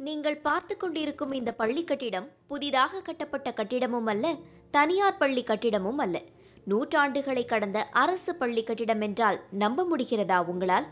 நீங்கள் பார்த்து கொண்டிருக்கும் இந்த பள்ளி கட்டிடம் புதிதாக கட்டப்பட்ட கட்டிடமும் அல்ல தனியார் பள்ளி கட்டிடமும் அல்ல நூற்றாண்டுகளை கடந்த அரசு பள்ளி கட்டிடம் என்றால் நம்ப முடிகிறதா உங்களால்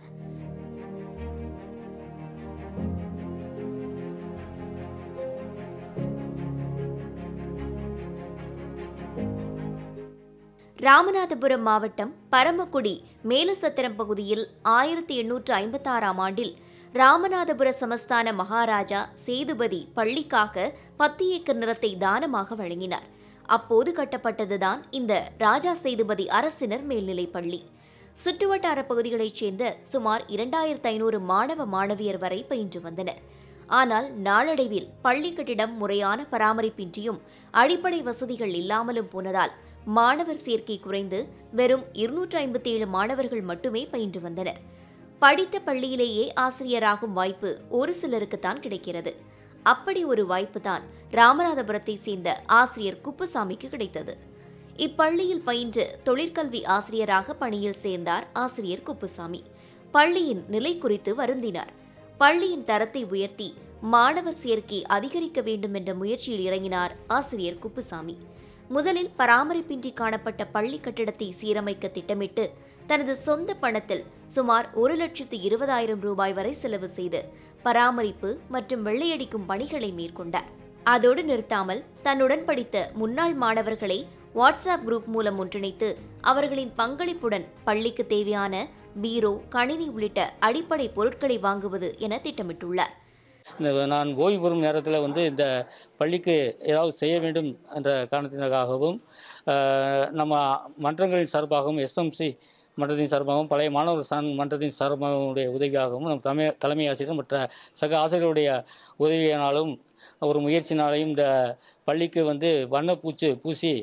ராமநாதபுரம் மாவட்டம் பரமக்குடி மேலசத்திரம் பகுதியில் ஆயிரத்தி எண்ணூற்று ஐம்பத்தாறாம் ஆண்டில் ராமநாதபுர சமஸ்தான மகாராஜா சேதுபதி பள்ளிக்காக பத்து ஏக்கர் நிலத்தை தானமாக வழங்கினார் அப்போது கட்டப்பட்டதுதான் இந்த ராஜா சேதுபதி அரசினர் மேல்நிலைப் பள்ளி சுற்றுவட்டார பகுதிகளைச் சேர்ந்த சுமார் இரண்டாயிரத்து ஐநூறு மாணவ மாணவியர் வரை பயின்று வந்தனர் ஆனால் நாளடைவில் பள்ளி கட்டிடம் முறையான பராமரிப்பின்றியும் அடிப்படை வசதிகள் இல்லாமலும் போனதால் மாணவர் சேர்க்கை குறைந்து வெறும் இருநூற்று ஐம்பத்தி ஏழு மாணவர்கள் மட்டுமே பயின்று வந்தனர் படித்த பள்ளியிலேயே ஆசிரியராகும் வாய்ப்பு ஒரு சிலருக்குத்தான் கிடைக்கிறது அப்படி ஒரு வாய்ப்பு தான் ராமநாதபுரத்தை சேர்ந்த ஆசிரியர் குப்புசாமிக்கு கிடைத்தது இப்பள்ளியில் பயின்று தொழிற்கல்வி ஆசிரியராக பணியில் சேர்ந்தார் ஆசிரியர் குப்புசாமி பள்ளியின் நிலை குறித்து வருந்தினார் பள்ளியின் தரத்தை உயர்த்தி மாணவர் சேர்க்கை அதிகரிக்க வேண்டும் என்ற முயற்சியில் இறங்கினார் ஆசிரியர் குப்புசாமி முதலில் பராமரிப்பின்றி காணப்பட்ட பள்ளி கட்டிடத்தை சீரமைக்க திட்டமிட்டு தனது சொந்த பணத்தில் சுமார் ஒரு லட்சத்து இருபதாயிரம் ரூபாய் வரை செலவு செய்து பராமரிப்பு மற்றும் வெள்ளையடிக்கும் பணிகளை மேற்கொண்டார் அதோடு நிறுத்தாமல் தன்னுடன் படித்த முன்னாள் மாணவர்களை வாட்ஸ்அப் குரூப் மூலம் ஒன்றிணைத்து அவர்களின் பங்களிப்புடன் பள்ளிக்கு தேவையான பீரோ கணினி உள்ளிட்ட அடிப்படை பொருட்களை வாங்குவது என திட்டமிட்டுள்ளார் இந்த நான் ஓய்வு பெறும் நேரத்தில் வந்து இந்த பள்ளிக்கு ஏதாவது செய்ய வேண்டும் என்ற காரணத்திற்காகவும் அஹ், நம்ம மன்றங்களின் சார்பாகவும் எஸ்எம்சி மன்றத்தின் சார்பாகவும் பழைய மாணவர் சங் மன்றத்தின் சார்பாகவுடைய உதவியாகவும் நம் தலைமை தலைமை ஆசிரியர் மற்ற சக ஆசிரியருடைய உதவியினாலும் ஒரு முயற்சினாலையும் இந்த பள்ளிக்கு வந்து வண்ணப்பூச்சு பூசி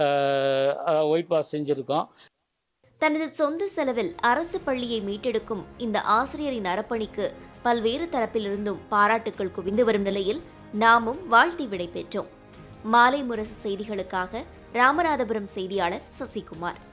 ஒயிட் வாஷ் செஞ்சுருக்கோம் தனது சொந்த செலவில் அரசு பள்ளியை மீட்டெடுக்கும் இந்த ஆசிரியரின் அறப்பணிக்கு பல்வேறு தரப்பிலிருந்தும் பாராட்டுக்கள் குவிந்து வரும் நிலையில் நாமும் வாழ்த்தி விடை பெற்றோம் மாலை முரசு செய்திகளுக்காக ராமநாதபுரம் செய்தியாளர் சசிகுமார்